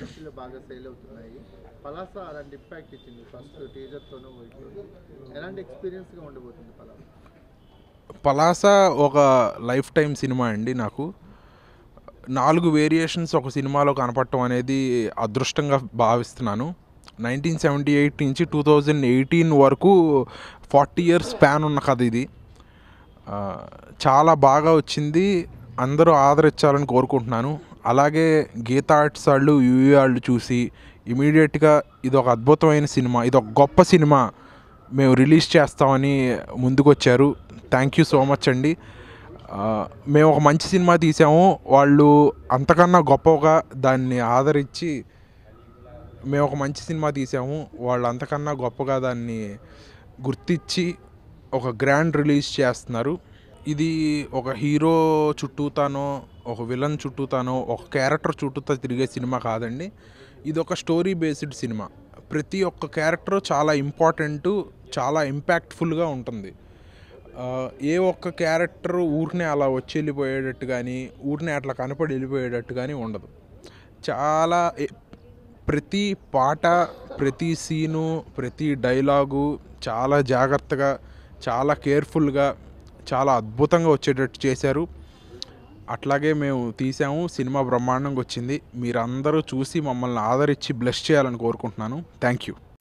ఇండస్ట్రీలో బాగా సేల్ అవుతున్నాయి పలాస అలాంటి ఇంపాక్ట్ ఇచ్చింది ఫస్ట్ టీజర్తోనూ వీటితో ఎలాంటి ఎక్స్పీరియన్స్గా ఉండబోతుంది పలాస పలాస ఒక లైఫ్ టైం సినిమా అండి నాకు నాలుగు వేరియేషన్స్ ఒక సినిమాలో కనపడటం అనేది అదృష్టంగా భావిస్తున్నాను నైన్టీన్ సెవెంటీ ఎయిట్ నుంచి టూ థౌజండ్ ఎయిటీన్ వరకు ఫార్టీ ఇయర్స్ స్పాన్ ఉన్న కథ ఇది ఆ, చాలా బాగా వచ్చింది అందరూ ఆదరించాలని కోరుకుంటున్నాను అలాగే గీతా ఆర్ట్స్ వాళ్ళు యూవీ వాళ్ళు చూసి ఇమీడియట్గా ఇది ఒక అద్భుతమైన సినిమా ఇది ఒక గొప్ప సినిమా మేము రిలీజ్ చేస్తామని ముందుకొచ్చారు థ్యాంక్ యూ సో మచ్ అండి ఆ, మేము ఒక మంచి సినిమా తీసాము వాళ్ళు అంతకన్నా గొప్పగా దాన్ని ఆదరించి మేము ఒక మంచి సినిమా తీసాము వాళ్ళు అంతకన్నా గొప్పగా దాన్ని గుర్తించి ఒక గ్రాండ్ రిలీజ్ చేస్తున్నారు ఇది ఒక హీరో చుట్టూతానో ఒక విలన్ చుట్టూతానో ఒక క్యారెక్టర్ చుట్టూతా తిరిగే సినిమా కాదండి ఇది ఒక స్టోరీ బేస్డ్ సినిమా ప్రతి ఒక్క క్యారెక్టర్ చాలా ఇంపార్టెంట్ చాలా ఇంపాక్ట్ఫుల్గా ఉంటుంది ఆ, ఏ ఒక్క క్యారెక్టర్ ఊరినే అలా వచ్చి వెళ్ళిపోయేటట్టు కానీ ఊరినే అట్లా కనపడి వెళ్ళిపోయేటట్టు కానీ ఉండదు చాలా ఎ- ప్రతి పాట ప్రతి సీను ప్రతి డైలాగు చాలా జాగ్రత్తగా చాలా కేర్ఫుల్గా చాలా అద్భుతంగా వచ్చేటట్టు చేశారు అట్లాగే మేము తీసాము సినిమా బ్రహ్మాండంగా వచ్చింది మీరందరూ చూసి మమ్మల్ని ఆదరించి బ్లెస్ చేయాలని కోరుకుంటున్నాను థ్యాంక్ యూ